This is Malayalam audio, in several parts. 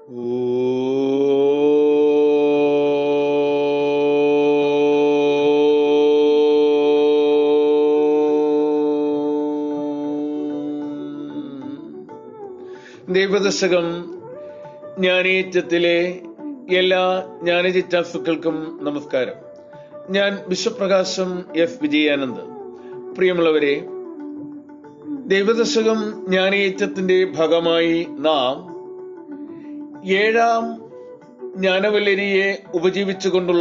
ദൈവദശകം ജ്ഞാനേറ്റത്തിലെ എല്ലാ ജ്ഞാനജിജ്ഞാസുക്കൾക്കും നമസ്കാരം ഞാൻ വിശ്വപ്രകാശം എഫ് വിജയാനന്ദ് പ്രിയമുള്ളവരെ ദൈവദശകം ജ്ഞാനേറ്റത്തിന്റെ ഭാഗമായി നാം ഏഴാം ജ്ഞാനവല്ലരിയെ ഉപജീവിച്ചുകൊണ്ടുള്ള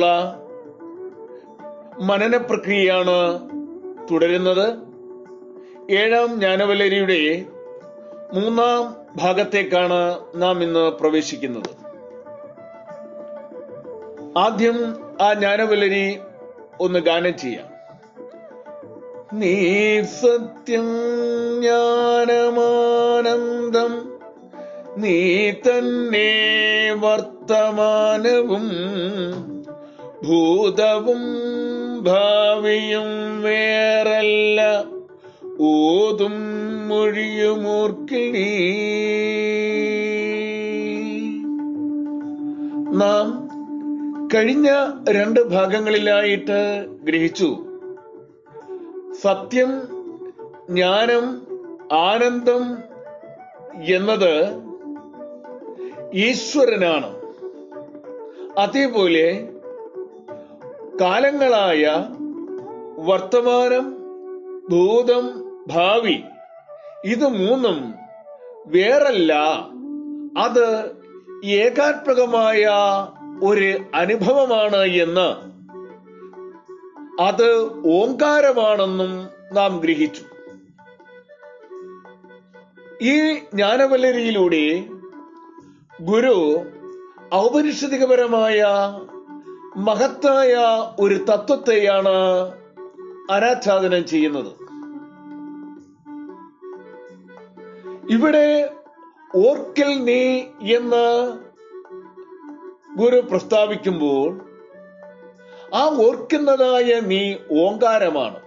മനന പ്രക്രിയയാണ് തുടരുന്നത് ഏഴാം ജ്ഞാനവല്ലരിയുടെ മൂന്നാം ഭാഗത്തേക്കാണ് നാം ഇന്ന് പ്രവേശിക്കുന്നത് ആദ്യം ആ ജ്ഞാനവല്ലരി ഒന്ന് ഗാനം ചെയ്യാം നീ സത്യം ജ്ഞാനമാനന്ദം നീ തന്നെ വർത്തമാനവും ഭൂതവും ഭാവിയും വേറല്ല ഓതും മൊഴിയുമോർക്കിണി നാം കഴിഞ്ഞ രണ്ട് ഭാഗങ്ങളിലായിട്ട് ഗ്രഹിച്ചു സത്യം ജ്ഞാനം ആനന്ദം എന്നത് ഈശ്വരനാണ് അതേപോലെ കാലങ്ങളായ വർത്തമാനം ഭൂതം ഭാവി ഇത് മൂന്നും വേറല്ല അത് ഏകാത്മകമായ ഒരു അനുഭവമാണ് എന്ന് അത് ഓങ്കാരമാണെന്നും നാം ഗ്രഹിച്ചു ഈ ജ്ഞാനവല്ലരിയിലൂടെ ഗുരു ഔപനിഷദികപരമായ മഹത്തായ ഒരു തത്വത്തെയാണ് അനാച്ഛാദനം ചെയ്യുന്നത് ഇവിടെ ഓർക്കൽ നീ എന്ന് ഗുരു പ്രസ്താവിക്കുമ്പോൾ ആ ഓർക്കുന്നതായ നീ ഓങ്കാരമാണ്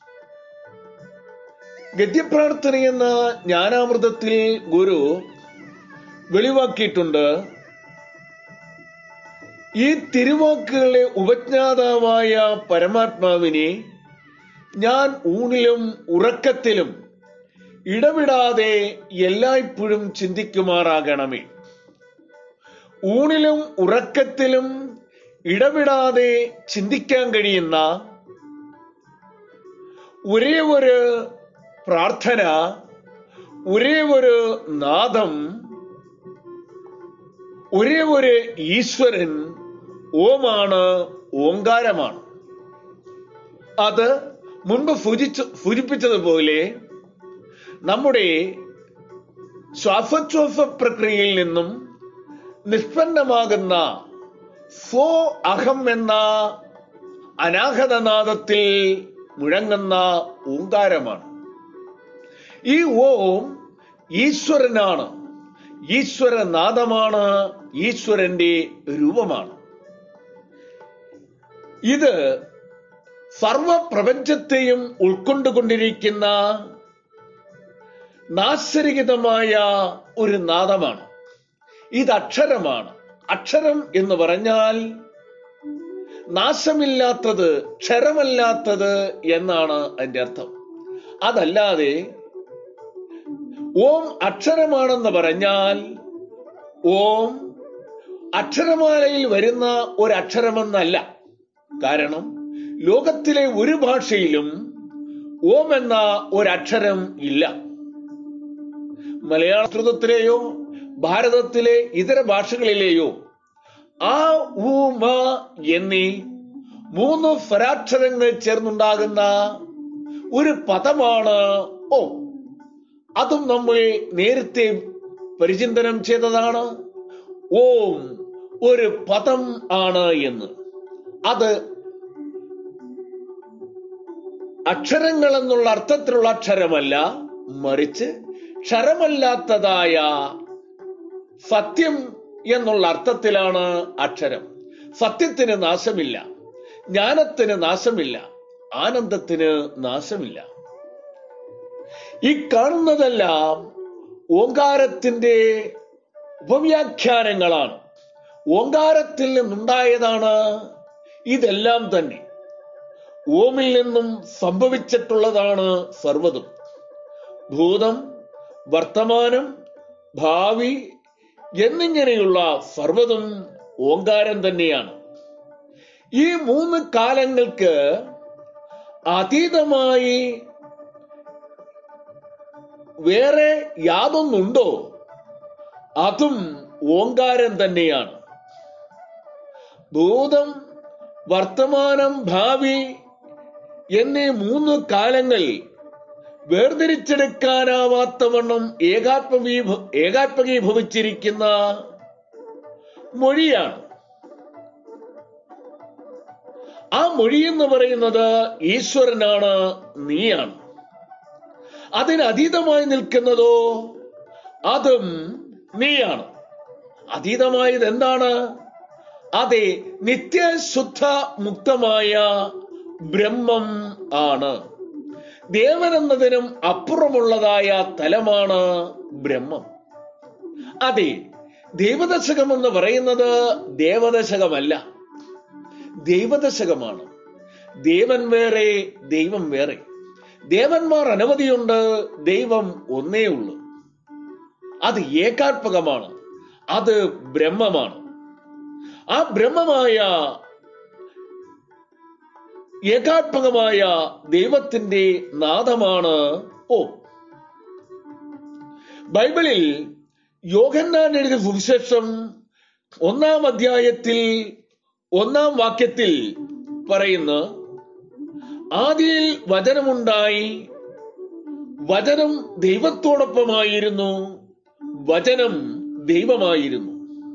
ഗദ്യപ്രാർത്ഥന എന്ന ജ്ഞാനാമൃതത്തിൽ ഗുരു വെളിവാക്കിയിട്ടുണ്ട് ഈ തിരുവാക്കുകളെ ഉപജ്ഞാതാവായ പരമാത്മാവിനെ ഞാൻ ഊണിലും ഉറക്കത്തിലും ഇടവിടാതെ എല്ലായ്പ്പോഴും ചിന്തിക്കുമാറാകണമേ ഊണിലും ഉറക്കത്തിലും ഇടവിടാതെ ചിന്തിക്കാൻ കഴിയുന്ന ഒരേ ഒരു പ്രാർത്ഥന ഒരേ ഒരു നാദം ഒരേ ഒരു ഈശ്വരൻ ഓമാണ് ഓങ്കാരമാണ് അത് മുൻപ് സൂചിച്ചു സൂചിപ്പിച്ചതുപോലെ നമ്മുടെ ശ്വാസോച്ഛ്വാസ പ്രക്രിയയിൽ നിന്നും നിഷ്പന്നമാകുന്ന സ്വ അഹം എന്ന അനാഹതനാദത്തിൽ മുഴങ്ങുന്ന ഓങ്കാരമാണ് ഈ ഓം ഈശ്വരനാണ് ഈശ്വരനാദമാണ് ഈശ്വരന്റെ രൂപമാണ് ഇത് സർവപ്രപഞ്ചത്തെയും ഉൾക്കൊണ്ടുകൊണ്ടിരിക്കുന്ന നാശരഹിതമായ ഒരു നാദമാണ് ഇത് അക്ഷരമാണ് അക്ഷരം എന്ന് പറഞ്ഞാൽ നാശമില്ലാത്തത് ക്ഷരമല്ലാത്തത് എന്നാണ് അതിന്റെ അർത്ഥം അതല്ലാതെ ഓം അക്ഷരമാണെന്ന് പറഞ്ഞാൽ ഓം അക്ഷരമാലയിൽ വരുന്ന ഒരു അക്ഷരമെന്നല്ല കാരണം ലോകത്തിലെ ഒരു ഭാഷയിലും ഓം എന്ന ഒരക്ഷരം ഇല്ല മലയാള സംസ്കൃതത്തിലെയോ ഭാരതത്തിലെ ഇതര ഭാഷകളിലെയോ ആ ഉ മ എന്നീ മൂന്ന് സ്വരാക്ഷരങ്ങൾ ചേർന്നുണ്ടാകുന്ന ഒരു പദമാണ് ഓം അതും നമ്മൾ നേരത്തെ പരിചിന്തനം ചെയ്തതാണ് ഓം ഒരു പദം ആണ് എന്ന് അത് അക്ഷരങ്ങൾ എന്നുള്ള അർത്ഥത്തിലുള്ള അക്ഷരമല്ല മറിച്ച് ക്ഷരമല്ലാത്തതായ സത്യം എന്നുള്ള അർത്ഥത്തിലാണ് അക്ഷരം സത്യത്തിന് നാശമില്ല ജ്ഞാനത്തിന് നാശമില്ല ആനന്ദത്തിന് നാശമില്ല ഈ കാണുന്നതെല്ലാം ഓങ്കാരത്തിന്റെ ഉപവ്യാഖ്യാനങ്ങളാണ് ഓങ്കാരത്തിൽ നിന്നുണ്ടായതാണ് ഇതെല്ലാം തന്നെ ഓമിൽ നിന്നും സംഭവിച്ചിട്ടുള്ളതാണ് സർവതും ഭൂതം വർത്തമാനം ഭാവി എന്നിങ്ങനെയുള്ള സർവതും ഓങ്കാരം തന്നെയാണ് ഈ മൂന്ന് കാലങ്ങൾക്ക് അതീതമായി വേറെ യാതൊന്നുണ്ടോ അതും ഓങ്കാരം തന്നെയാണ് ഭൂതം വർത്തമാനം ഭാവി എന്നീ മൂന്ന് കാലങ്ങൾ വേർതിരിച്ചെടുക്കാനാവാത്തവണ്ണം ഏകാത്മീഭ ഏകാത്മകീഭവിച്ചിരിക്കുന്ന മൊഴിയാണ് ആ മൊഴി എന്ന് പറയുന്നത് ഈശ്വരനാണ് നീയാണ് അതിന് അതീതമായി നിൽക്കുന്നതോ അതും നീയാണ് അതീതമായത് എന്താണ് അതെ നിത്യശുദ്ധ മുക്തമായ ബ്രഹ്മം ആണ് ദേവൻ എന്നതിനും അപ്പുറമുള്ളതായ തലമാണ് ബ്രഹ്മം അതെ ദൈവദശകം എന്ന് പറയുന്നത് ദേവദശകമല്ല ദൈവദശകമാണ് ദേവൻ വേറെ ദൈവം വേറെ ദേവന്മാർ അനവധിയുണ്ട് ദൈവം ഒന്നേ ഉള്ളൂ അത് ഏകാത്മകമാണ് അത് ബ്രഹ്മമാണ് ആ ബ്രഹ്മമായ ഏകാത്മകമായ ദൈവത്തിന്റെ നാദമാണ് ഓം ബൈബിളിൽ യോഹന്നാൻ എഴുതിയ സുവിശേഷം ഒന്നാം അധ്യായത്തിൽ ഒന്നാം വാക്യത്തിൽ പറയുന്ന ആദിയിൽ വചനമുണ്ടായി വചനം ദൈവത്തോടൊപ്പമായിരുന്നു വചനം ദൈവമായിരുന്നു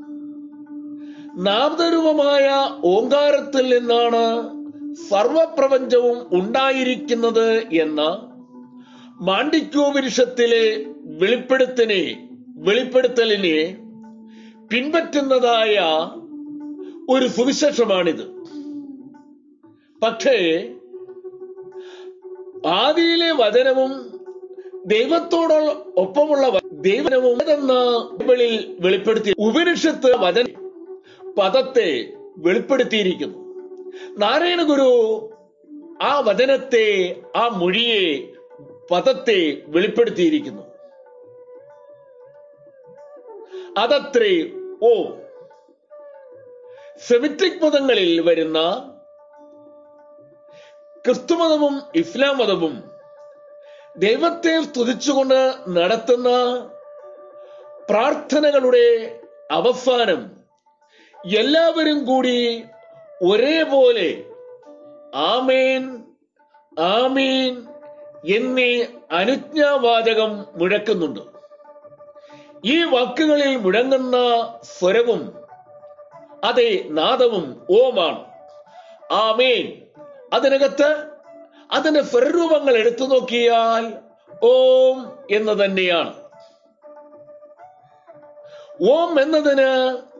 നാമതരൂപമായ ഓങ്കാരത്തിൽ നിന്നാണ് സർവപ്രപഞ്ചവും ഉണ്ടായിരിക്കുന്നത് എന്ന മാണ്ഡിക്യോപനിഷത്തിലെ വെളിപ്പെടുത്തനെ വെളിപ്പെടുത്തലിനെ പിൻപറ്റുന്നതായ ഒരു സുവിശേഷമാണിത് പക്ഷേ ആദിയിലെ വചനവും ദൈവത്തോടുള്ള ഒപ്പമുള്ള വ- ദൈവനവും എന്ന ബൈബിളിൽ വെളിപ്പെടുത്തി ഉപനിഷത്ത് വചന പദത്തെ വെളിപ്പെടുത്തിയിരിക്കുന്നു നാരായണ ഗുരു ആ വചനത്തെ ആ മൊഴിയെ പദത്തെ വെളിപ്പെടുത്തിയിരിക്കുന്നു അതത്രേ ഓ സെമിറ്റിക് മതങ്ങളിൽ വരുന്ന ക്രിസ്തുമതവും ഇസ്ലാം മതവും ദൈവത്തെ സ്തുതിച്ചുകൊണ്ട് നടത്തുന്ന പ്രാർത്ഥനകളുടെ അവസാനം എല്ലാവരും കൂടി ഒരേപോലെ ആമേൻ ആമീൻ എന്നീ അനുജ്ഞാവാചകം മുഴക്കുന്നുണ്ട് ഈ വാക്കുകളിൽ മുഴങ്ങുന്ന സ്വരവും അതെ നാദവും ഓമാണ് ആമേൻ അതിനകത്ത് അതിന്റെ സ്വരൂപങ്ങൾ എടുത്തു നോക്കിയാൽ ഓം എന്ന് തന്നെയാണ് ഓം എന്നതിന്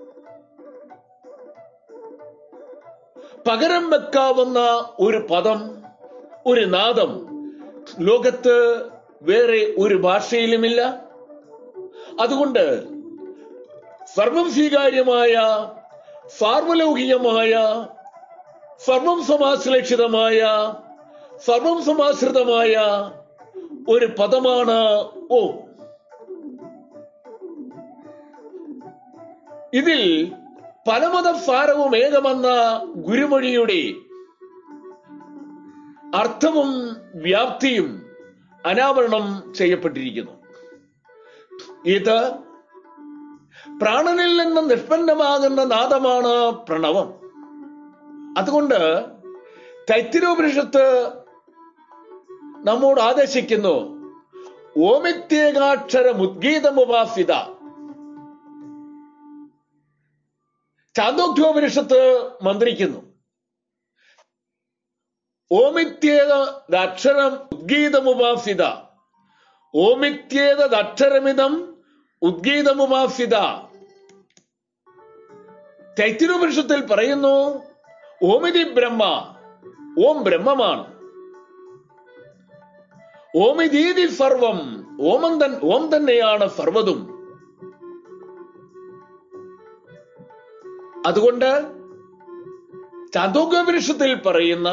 പകരം വെക്കാവുന്ന ഒരു പദം ഒരു നാദം ലോകത്ത് വേറെ ഒരു ഭാഷയിലുമില്ല അതുകൊണ്ട് സർവം സ്വീകാര്യമായ സാർവലൗകികമായ സർവം സമാശ്ലേഷിതമായ സർവം സമാശ്രിതമായ ഒരു പദമാണ് ഓ ഇതിൽ പലമത സാരവും ഏകമെന്ന ഗുരുമൊഴിയുടെ അർത്ഥവും വ്യാപ്തിയും അനാവരണം ചെയ്യപ്പെട്ടിരിക്കുന്നു ഇത് പ്രാണനിൽ നിന്ന് നിഷ്പന്നമാകുന്ന നാദമാണ് പ്രണവം അതുകൊണ്ട് തൈത്തിരോപനിഷത്ത് നമ്മോട് ആദേശിക്കുന്നു ഓമിത്യേകാക്ഷര മുദ്ഗീതമുപാസിത ചാന്തോക്യോപനിഷത്ത് മന്ത്രിക്കുന്നു ഓമിത്യേതക്ഷരം ഉദ്ഗീതമുപാസിത ഓമിത്യേതക്ഷരമിതം ഉദ്ഗീതമുപാസിത ചൈത്യരോപനിഷത്തിൽ പറയുന്നു ഓമിതി ബ്രഹ്മ ഓം ബ്രഹ്മമാണ് ഓമിതീതി സർവം ഓമം തൻ ഓം തന്നെയാണ് സർവതും അതുകൊണ്ട് ചാന്തോഗ്യോപനിഷത്തിൽ പറയുന്ന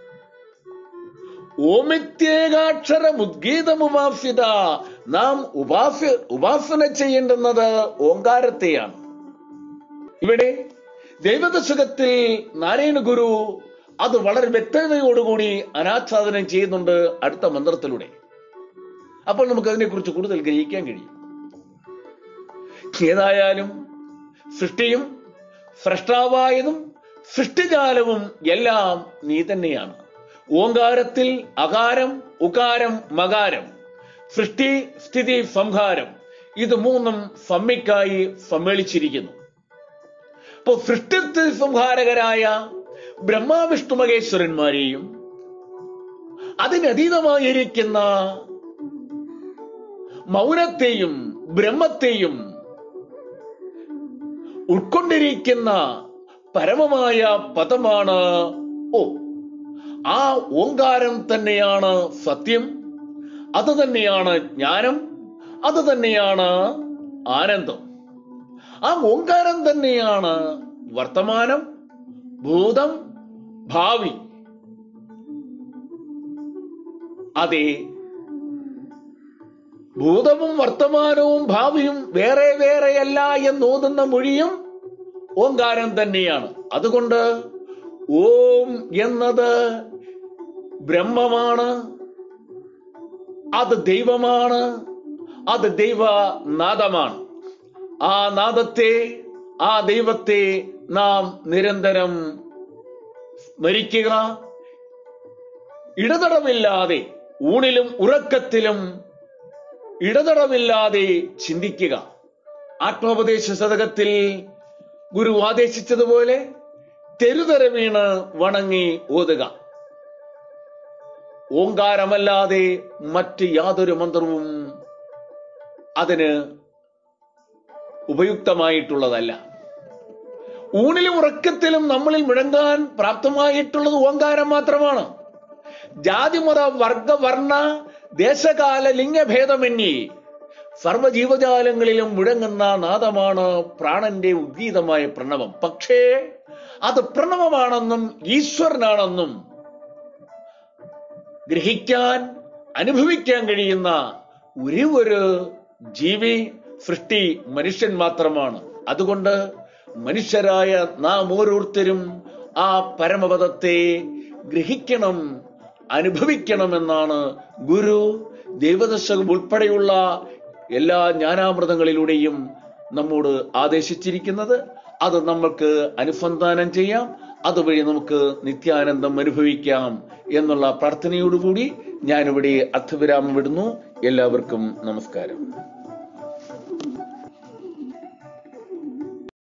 ഓമിത്യേകാക്ഷര മുദ്ഗീതമുപാസ്യത നാം ഉപാസ്യ ഉപാസന ചെയ്യേണ്ടുന്നത് ഓങ്കാരത്തെയാണ് ഇവിടെ ദൈവദശകത്തിൽ നാരായണ ഗുരു അത് വളരെ വ്യക്തതയോടുകൂടി അനാച്ഛാദനം ചെയ്യുന്നുണ്ട് അടുത്ത മന്ത്രത്തിലൂടെ അപ്പോൾ നമുക്ക് അതിനെക്കുറിച്ച് കൂടുതൽ ഗ്രഹിക്കാൻ കഴിയും ഏതായാലും സൃഷ്ടിയും സൃഷ്ടാവായതും സൃഷ്ടിജാലവും എല്ലാം നീ തന്നെയാണ് ഓങ്കാരത്തിൽ അകാരം ഉകാരം മകാരം സൃഷ്ടി സ്ഥിതി സംഹാരം ഇത് മൂന്നും സമ്മിക്കായി സമ്മേളിച്ചിരിക്കുന്നു അപ്പോ സൃഷ്ടിസ്ഥിതി സംഹാരകരായ ബ്രഹ്മാവിഷ്ണു മഹേശ്വരന്മാരെയും അതിനതീതമായിരിക്കുന്ന മൗനത്തെയും ബ്രഹ്മത്തെയും ഉൾക്കൊണ്ടിരിക്കുന്ന പരമമായ പദമാണ് ഓ ആ ഓങ്കാരം തന്നെയാണ് സത്യം അത് തന്നെയാണ് ജ്ഞാനം അത് തന്നെയാണ് ആനന്ദം ആ ഓങ്കാരം തന്നെയാണ് വർത്തമാനം ഭൂതം ഭാവി അതെ ഭൂതവും വർത്തമാനവും ഭാവിയും വേറെ വേറെയല്ല എന്നോതുന്ന മൊഴിയും ഓങ്കാരം തന്നെയാണ് അതുകൊണ്ട് ഓം എന്നത് ബ്രഹ്മമാണ് അത് ദൈവമാണ് അത് ദൈവനാദമാണ് ആ നാദത്തെ ആ ദൈവത്തെ നാം നിരന്തരം സ്മരിക്കുക ഇടതടവില്ലാതെ ഊണിലും ഉറക്കത്തിലും ഇടതടവില്ലാതെ ചിന്തിക്കുക ആത്മോപദേശ ശതകത്തിൽ ഗുരു ആദേശിച്ചതുപോലെ തെരുതര വീണ് വണങ്ങി ഓതുക ഓങ്കാരമല്ലാതെ മറ്റ് യാതൊരു മന്ത്രവും അതിന് ഉപയുക്തമായിട്ടുള്ളതല്ല ഊണിലും ഉറക്കത്തിലും നമ്മളിൽ മുഴങ്ങാൻ പ്രാപ്തമായിട്ടുള്ളത് ഓങ്കാരം മാത്രമാണ് ജാതിമത വർഗ വർണ്ണ ദേശകാല ലിംഗഭേദമന്യേ സർവജീവജാലങ്ങളിലും മുഴങ്ങുന്ന നാദമാണ് പ്രാണന്റെ ഉദ്ഗീതമായ പ്രണവം പക്ഷേ അത് പ്രണവമാണെന്നും ഈശ്വരനാണെന്നും ഗ്രഹിക്കാൻ അനുഭവിക്കാൻ കഴിയുന്ന ഒരേ ഒരു ജീവി സൃഷ്ടി മനുഷ്യൻ മാത്രമാണ് അതുകൊണ്ട് മനുഷ്യരായ നാം ഓരോരുത്തരും ആ പരമപദത്തെ ഗ്രഹിക്കണം അനുഭവിക്കണമെന്നാണ് ഗുരു ദൈവദശകം ഉൾപ്പെടെയുള്ള എല്ലാ ജ്ഞാനാമൃതങ്ങളിലൂടെയും നമ്മോട് ആദേശിച്ചിരിക്കുന്നത് അത് നമ്മൾക്ക് അനുസന്ധാനം ചെയ്യാം അതുവഴി നമുക്ക് നിത്യാനന്ദം അനുഭവിക്കാം എന്നുള്ള പ്രാർത്ഥനയോടുകൂടി ഞാനിവിടെ അർത്ഥവിരാമം വിടുന്നു എല്ലാവർക്കും നമസ്കാരം